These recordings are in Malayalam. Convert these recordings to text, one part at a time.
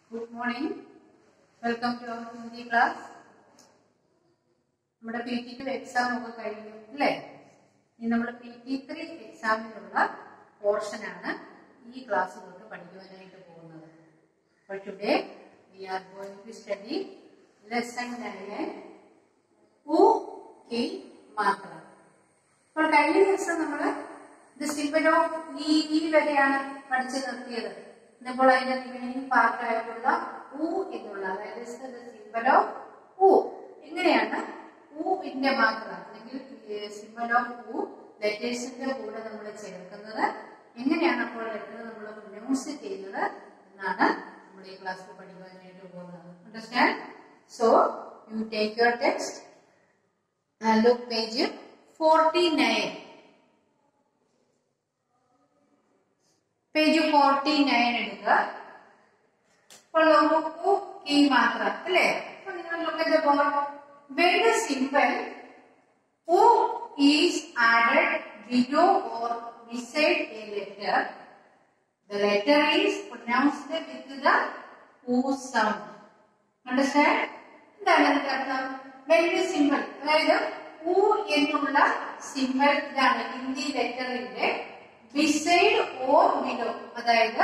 Good morning welcome to our Hindi class നമ്മുടെ പി ടി ടു എക്സാം ഒക്കെ കഴിഞ്ഞു അല്ലേ ഇനി നമ്മൾ പി ടി ത്രീ എക്സാമിനുള്ള പോർഷനാണ് ഈ ക്ലാസ് തൊട്ട് പഠിക്കുവാനായിട്ട് പോകുന്നത് അപ്പോൾ today we are going to study lesson nine ഉ കി മാത്ര അപ്പോൾ കഴിഞ്ഞ ദിവസം നമ്മൾ ഇത് സിമ്പൽ ഓഫ് ഈ ഈ വരെയാണ് പഠിച്ചു നിർത്തിയത് ഇന്നിപ്പോൾ അതിന്റെ റിമൈനിങ് പാർട്ട് ആയിട്ടുള്ള ഉ എന്നുള്ള അതായത് സിമ്പൽ ഓഫ് ഉ എങ്ങനെയാണ് ഊവിന്റെ മാത്ര അല്ലെങ്കിൽ സിമ്പൽ ഓഫ് ഉ ലെറ്റേഴ്സിന്റെ കൂടെ നമ്മൾ ചേർക്കുന്നത് എങ്ങനെയാണ് അപ്പോൾ ലെറ്റർ നമ്മൾ പ്രൊനൗൺസ് ചെയ്യുന്നത് എന്നാണ് നമ്മൾ ഈ ക്ലാസ്സിൽ പഠിക്കുവാനായിട്ട് പോകുന്നത് understand so you take your text look page forty nine page forty nine എടുക്കുക അപ്പോൾ നോക്കൂ കീ മാത്രം അല്ലേ അപ്പൊ നിങ്ങൾ look at the board where the symbol O is added below or beside a letter the letter is pronounced with the O sound understand എന്താണ് ഇതിന്റെ അർത്ഥം വലിയ സിമ്പിൾ അതായത് ഉ എന്നുള്ള സിമ്പിൾ ഇതാണ് ഹിന്ദി ലെറ്ററിന്റെ ബിസൈഡ് ഓർ ബിലോ അതായത്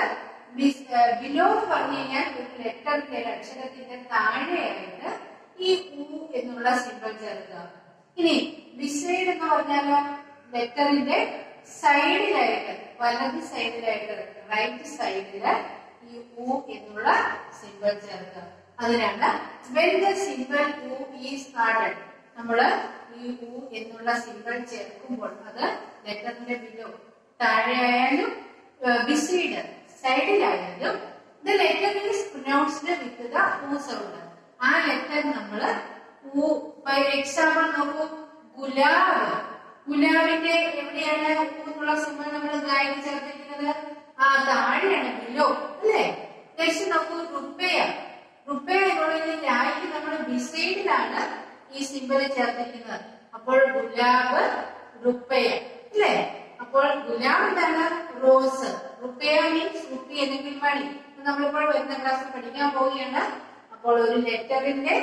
ബിലോ എന്ന് പറഞ്ഞു കഴിഞ്ഞാൽ ഒരു ലെറ്ററിന്റെ ഒരു അക്ഷരത്തിന്റെ താഴെയായിട്ട് ഈ ഉ എന്നുള്ള സിമ്പിൾ ചേർക്കുക ഇനി ബിസൈഡ് എന്ന് പറഞ്ഞാൽ ലെറ്ററിന്റെ സൈഡിലായിട്ട് വലത് സൈഡിലായിട്ട് റൈറ്റ് സൈഡില് ഈ ഉ എന്നുള്ള സിമ്പിൾ ചേർക്കുക അതിനാണ് വെൻ ദ സിമ്പിൾ ഉ ഈസ് ആഡഡ് നമ്മള് ഈ ഉ എന്നുള്ള സിമ്പിൾ ചേർക്കുമ്പോൾ അത് ലെറ്ററിന്റെ ബിലോ താഴെയായാലും ബിസൈഡ് സൈഡിലായാലും the letter is pronounced with the ഉ സൗണ്ട് ആ ലെറ്റർ നമ്മള് ഉ ബൈ എക്സാമ്പിൾ നോക്കൂ ഗുലാബ് ഗുലാബിന്റെ എവിടെയാണ് ഉ എന്നുള്ള സിമ്പിൾ നമ്മൾ ഗായകി ചേർത്തിരിക്കുന്നത് ആ താഴെയാണ് ബിലോ അല്ലേ നെക്സ്റ്റ് നോക്കൂ റുപ്പയ റുപ്പയ എന്നുള്ളതിന് ലായ്ക്ക് നമ്മൾ ബിസൈഡിലാണ് ഈ സിമ്പിൾ ചേർത്തിരിക്കുന്നത് അപ്പോൾ ഗുലാബ് റുപ്പയ അല്ലേ അപ്പോൾ ഗുലാബ് എന്താണ് റോസ് റുപ്പയ മീൻസ് റുപ്പി അല്ലെങ്കിൽ മണി നമ്മളിപ്പോൾ വരുന്ന ക്ലാസ്സിൽ പഠിക്കാൻ പോവുകയാണ് അപ്പോൾ ഒരു ലെറ്ററിന്റെ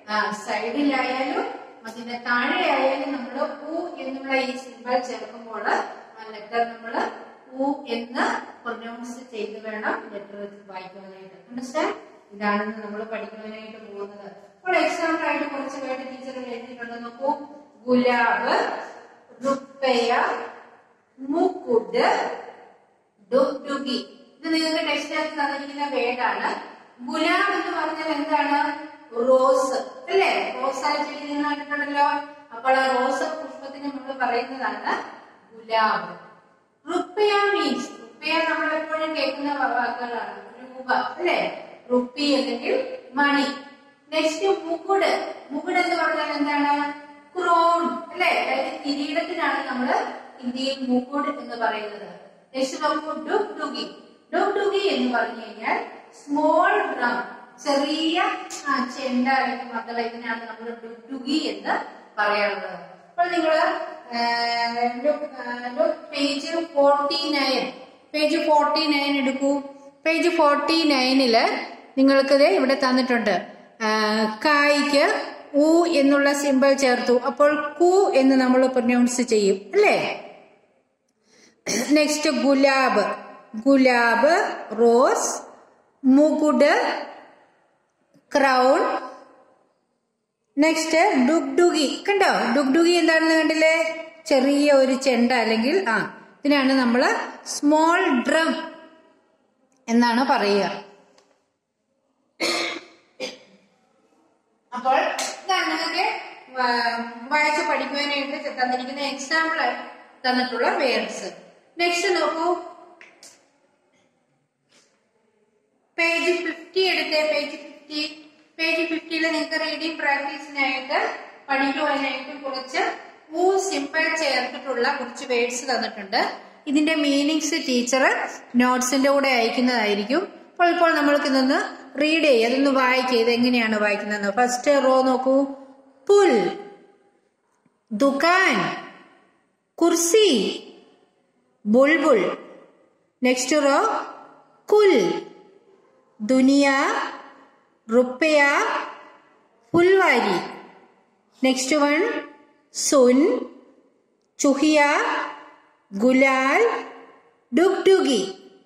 സൈഡിലായാലും അതിന്റെ താഴെയായാലും നമ്മൾ ഉ എന്നുള്ള ഈ സിമ്പിൾ ചേർക്കുമ്പോൾ ആ ലെറ്റർ നമ്മൾ ഉ എന്ന് പ്രൊനൗൺസ് ചെയ്ത് വേണം ലെറ്റർ വായിക്കുവാനായിട്ട് അണ്ടർസ്റ്റാൻഡ് ഇതാണ് നമ്മൾ പഠിക്കുവാനായിട്ട് പോകുന്നത് അപ്പോൾ എക്സാമ്പിൾ ആയിട്ട് കുറച്ച് വേർഡ് ടീച്ചറുകൾ എഴുതിയിട്ടുണ്ട് നോക്കൂ ഗുലാബ് റുപ്പയ മുക്കുഡ് ഡുഗ്ഡുഗി ഇത് നിങ്ങൾക്ക് ടെക്സ്റ്റ് തന്നിരിക്കുന്ന വേർഡാണ് ഗുലാബ് എന്ന് പറഞ്ഞാൽ എന്താണ് റോസ് അല്ലേ റോസ് ആയിട്ട് നിങ്ങൾ കണ്ടിട്ടുണ്ടല്ലോ അപ്പോൾ ആ റോസ് പുഷ്പത്തിന് നമ്മൾ പറയുന്നതാണ് ഗുലാബ് റുപ്പയ മീൻസ് റുപ്പയ നമ്മൾ എപ്പോഴും കേൾക്കുന്ന വാക്കുകളാണ് രൂപ അല്ലേ റുപ്പി അല്ലെങ്കിൽ മണി നെക്സ്റ്റ് മുകുട് മുകുട് എന്ന് പറഞ്ഞാൽ എന്താണ് ക്രോൺ അല്ലെ അതായത് കിരീടത്തിനാണ് നമ്മൾ ഇന്ത്യയിൽ മുകുട് എന്ന് പറയുന്നത് നെക്സ്റ്റ് നോക്കൂ ഡുഗ് ഡുഗി ഡുഗ് ഡുഗി എന്ന് പറഞ്ഞു കഴിഞ്ഞാൽ സ്മോൾ ഡ്രം ചെറിയ ചെണ്ട അല്ലെങ്കിൽ മദ്ദള ഇതിനാണ് നമ്മൾ ഡുഗി എന്ന് പറയാറുള്ളത് അപ്പോൾ നിങ്ങൾ page forty nine page forty nine എടുക്കൂ പേജ് ഫോർട്ടി നയനില് നിങ്ങൾക്കിത് ഇവിടെ തന്നിട്ടുണ്ട് കായ്ക്ക് ഉ എന്നുള്ള സിമ്പിൾ ചേർത്തു അപ്പോൾ കു എന്ന് നമ്മൾ പ്രൊനൗൺസ് ചെയ്യും അല്ലേ next gulab gulab rose mukut crown next dugdugi കണ്ടോ ഡുഗ്ഡുഗി എന്താണെന്ന് കണ്ടില്ലേ ചെറിയ ഒരു ചെണ്ട അല്ലെങ്കിൽ ആ ഇതിനാണ് നമ്മൾ സ്മോൾ ഡ്രം എന്നാണ് പറയുക അപ്പോൾ ഇതാണ് നിങ്ങൾക്ക് വായിച്ച് പഠിക്കുവാനായിട്ട് തന്നിരിക്കുന്ന എക്സാമ്പിൾ തന്നിട്ടുള്ള വേർഡ്സ് നെക്സ്റ്റ് നോക്കൂ പേജ് ഫിഫ്റ്റി എടുത്തേ പേജ് ഫിഫ്റ്റി പേജ് ഫിഫ്റ്റിയിൽ നിങ്ങൾക്ക് റീഡിംഗ് പ്രാക്ടീസിനായിട്ട് പഠിക്കുവാനായിട്ട് കുറച്ച് ഊ സിമ്പിൾ ചേർത്തിട്ടുള്ള കുറച്ച് വേർഡ്സ് തന്നിട്ടുണ്ട് ഇതിന്റെ മീനിങ്സ് ടീച്ചർ നോട്ട്സിന്റെ കൂടെ അയക്കുന്നതായിരിക്കും അപ്പോൾ ഇപ്പോൾ നമ്മൾക്ക് ഇതൊന്ന് റീഡ് ചെയ്യുക അതൊന്ന് വായിക്കുക ഇത് എങ്ങനെയാണ് വായിക്കുന്നതെന്ന് ഫസ്റ്റ് റോ നോക്കൂ പുൽ ദുകാൻ കുർസി Bulbul next row kul duniya rupaya phulwari next one sun chuhiya gulal dugdugi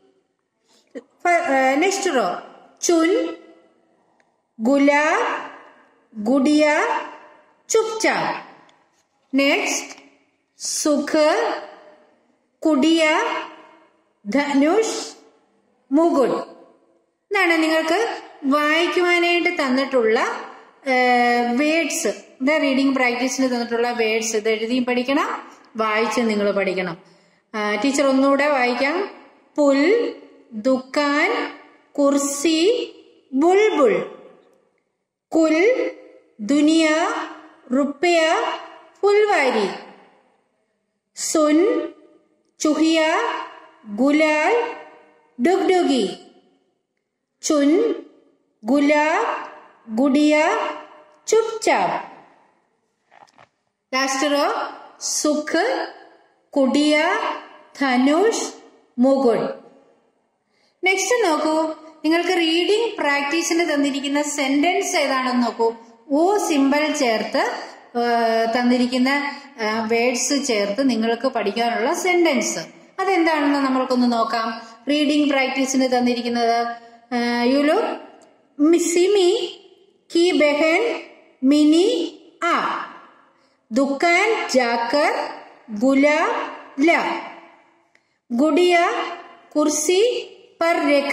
next row chun gulab gudiya chupchap next sukh kutiya dhanush mukut ഇതാണ് നിങ്ങൾക്ക് വായിക്കുവാനായിട്ട് തന്നിട്ടുള്ള വേഡ്സ് ഇത് റീഡിംഗ് പ്രാക്ടീസിന് തന്നിട്ടുള്ള വേഡ്സ് ഇത് എഴുതിയും പഠിക്കണം വായിച്ച് നിങ്ങൾ പഠിക്കണം ടീച്ചർ ഒന്നുകൂടെ വായിക്കാം പുൽ ദുക്കാൻ kursi bulbul kul duniya rupaya phulwari sun chuhiya gulal dugdugi chun gulab gudiya chupchap last row sukh kutiya dhanush mukut next നോക്കൂ നിങ്ങൾക്ക് റീഡിംഗ് പ്രാക്ടീസിന് തന്നിരിക്കുന്ന സെന്റൻസ് ഏതാണെന്ന് നോക്കൂ ഓ സിമ്പൽ ചേർത്ത് തന്നിരിക്കുന്ന വേർഡ്സ് ചേർത്ത് നിങ്ങൾക്ക് പഠിക്കാനുള്ള സെന്റൻസ് അതെന്താണെന്ന് നമ്മൾക്കൊന്ന് നോക്കാം റീഡിംഗ് പ്രാക്ടീസിന് തന്നിരിക്കുന്നത് യുലു സിമി की बहन मिनी आ दुकान जाकर गुलाब ला गुड़िया कुर्सी पर रख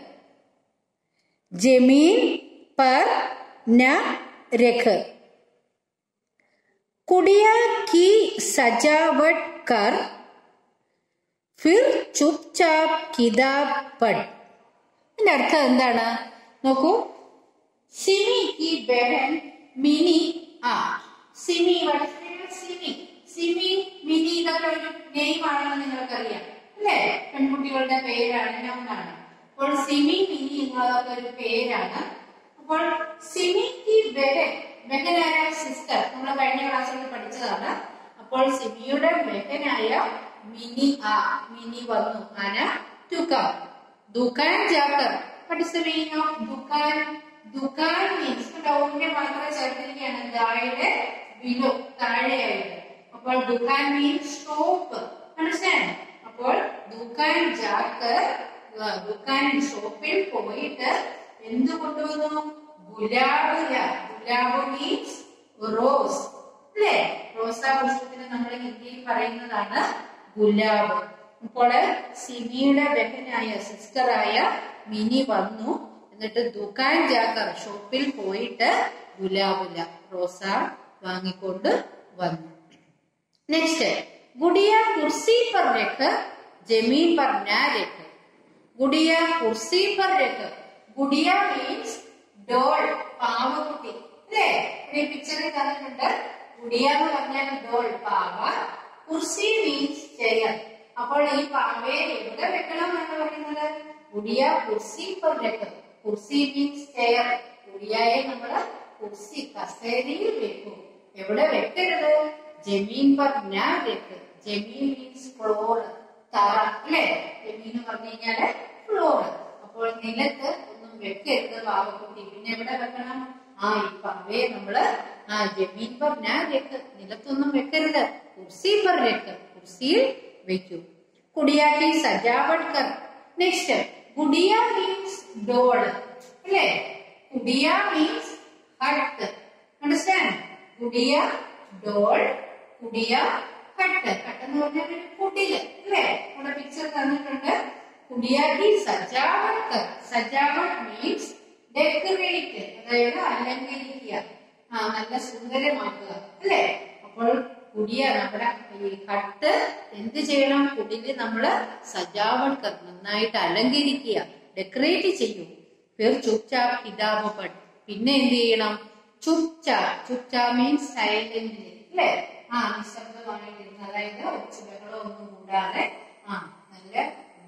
जमीन पर न रख कुड़िया की सजावट कर फिर चुपचाप किताब पढ़ ഇതിന്റെ അർത്ഥം എന്താണ് നോക്കൂ സിമി ഈ ബഹൻ മിനി ആ സിമി സിമി സിമി മിനി ഇതൊക്കെ ഒരു നെയിം ആണെന്ന് നിങ്ങൾക്കറിയാം അല്ലേ പെൺകുട്ടികളുടെ പേരാണ് നൗണാണ് അപ്പോൾ സിമി മിനി എന്നുള്ളതൊക്കെ ഒരു പേരാണ് അപ്പോൾ സിമി ഈ ബഹൻ ബഹനായ സിസ്റ്റർ നമ്മൾ കഴിഞ്ഞ ക്ലാസ്സിൽ പഠിച്ചതാണ് അപ്പോൾ സിമിയുടെ ബഹനായ മിനി ആ മിനി വന്നു ആന തുകം ദുക്കാൻ ജാക്കർ What is the meaning of dukan dukan means ഡൗണിന്റെ മാത്രം ചേർത്തിരിക്കുകയാണ് ദായുടെ ബിലോ താഴെയായിട്ട് അപ്പോൾ ദുക്കാൻ മീൻസ് ഷോപ്പ് അണ്ടർസ്റ്റാൻഡ് അപ്പോൾ ദുക്കാൻ ജാക്കർ ദുക്കാൻ ഷോപ്പിൽ പോയിട്ട് എന്ത് കൊണ്ടുവന്നു ഗുലാബ് ഗുലാബ് മീൻസ് റോസ് അല്ലേ റോസാ പുഷ്പത്തിന് നമ്മൾ ഹിന്ദിയിൽ പറയുന്നതാണ് ഗുലാബ് അപ്പോൾ സിമിയുടെ ബഹനായ സിസ്റ്ററായ മിനി വന്നു എന്നിട്ട് ദുക്കാൻ ജാക്കർ ഷോപ്പിൽ പോയിട്ട് ഗുലാബുല റോസ വാങ്ങിക്കൊണ്ട് വന്നു നെക്സ്റ്റ് ഗുഡിയ കുർസി പർ രഖ് ജമീൻ പർ നാ രഖ് ഗുഡിയ കുർസി പർ രഖ് ഗുഡിയ മീൻസ് ഡോൾ പാവക്കുട്ടി അല്ലേ ഈ പിക്ചറിൽ തന്നിട്ടുണ്ട് ഗുഡിയ എന്ന് പറഞ്ഞാൽ ഡോൾ പാവ കുർസി മീൻസ് ചെയർ അപ്പോൾ ഈ പാവയെ എവിടെ വെക്കണം എന്ന് പറയുന്നത് ഗുഡിയ കുർസി പർ രഖ് കുർസി മീൻസ് ചെയർ ഗുഡിയായെ നമ്മള് കുർസി കസേരയിൽ വെക്കും എവിടെ വെക്കരുത് ജമീൻ പർ നാ വെക്ക് ജമീൻ മീൻസ് ഫ്ലോർ തറ അല്ലേ ജമീൻ എന്ന് പറഞ്ഞു കഴിഞ്ഞാല് ഫ്ലോർ അപ്പോൾ നിലത്ത് ഒന്നും വെക്കരുത് പാവക്കുട്ടി പിന്നെ എവിടെ വെക്കണം ആ ഇപ്പൊ അവയെ നമ്മള് ആ ജമീൻ പർ നാ വെക്ക് നിലത്തൊന്നും വെക്കരുത് കുർസി പർ വെക്ക് കുർസിയിൽ വെക്കൂ കുടിയാക്കി സജാവട്ട് കർ നെക്സ്റ്റ് കുടിയ മീൻസ് ഡോൾ അല്ലേ kutiya means hut understand kutiya doll kutiya hut hut എന്ന് പറഞ്ഞാൽ ഒരു കുടില് അല്ലേ ഇവിടെ പിക്ചർ തന്നിട്ടുണ്ട് കുടിയാക്കി സജാവട്ട് സജാവട്ട് മീൻസ് ഡെക്കറേറ്റ് അതായത് അലങ്കരിക്കുക ആ നല്ല സുന്ദരമാക്കുക അല്ലേ അപ്പോൾ കുടിയ നമ്മുടെ ഈ ഹട്ട് എന്ത് ചെയ്യണം കുടില് നമ്മള് സജാവട്ട് നന്നായിട്ട് അലങ്കരിക്കുക ഡെക്കറേറ്റ് ചെയ്യും പേർ ചുപ്ചാപ്പ് കിതാബ് പട്ട് പിന്നെ എന്ത് ചെയ്യണം ചുപ്ചാപ്പ് ചുപ്ചാ മീൻസ് സൈലന്റ് അല്ലേ ആ നിശബ്ദമായിട്ടിരുന്ന് അതായത് ഒച്ച ബഹളം ഒന്നും കൂടാതെ ആ നല്ല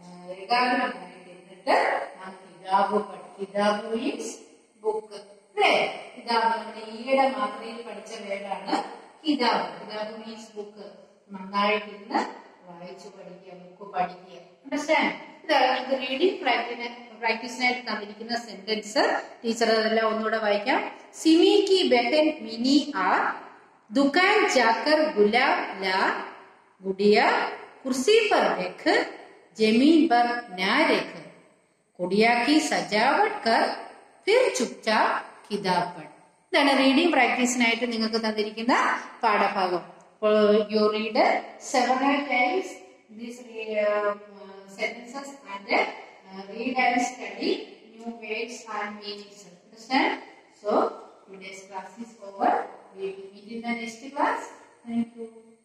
ഏകാഗ്രമായിട്ടിരുന്നിട്ട് ആ കിതാബ് പട്ട് കിതാബ് മീൻസ് ബുക്ക് അല്ലേ കിതാബ് നമ്മുടെ ഈയിടെ മാത്രയിൽ പഠിച്ച വേർഡാണ് കിതാബ് കിതാബ് മീൻസ് ബുക്ക് നന്നായിട്ടിരുന്ന് വായിച്ചു പഠിക്കുക ബുക്ക് പഠിക്കുക അണ്ടർസ്റ്റാൻഡ് ഇത് റീഡിംഗ് പ്രാക്ടീസിനായിട്ട് തന്നിരിക്കുന്ന സെന്റൻസ് ടീച്ചർ അതെല്ലാം ഒന്നുകൂടെ വായിക്കാം സിമി കി ബഹൻ മിനി ആ ദുകാൻ ജാക്കർ ഗുലാബ് ലാ ഗുഡിയ കുർസി पर रख जमीन पर ना रख गुड़िया की सजावट कर फिर चुपचाप किताब पढ़ ഇതാണ് റീഡിംഗ് പ്രാക്ടീസിനായിട്ട് നിങ്ങൾക്ക് തന്നിരിക്കുന്ന പാഠഭാഗം you read seven times these sentences and uh, read and study new words and meanings. Understand? So, today's class is over. We will meet in the next class. Thank you.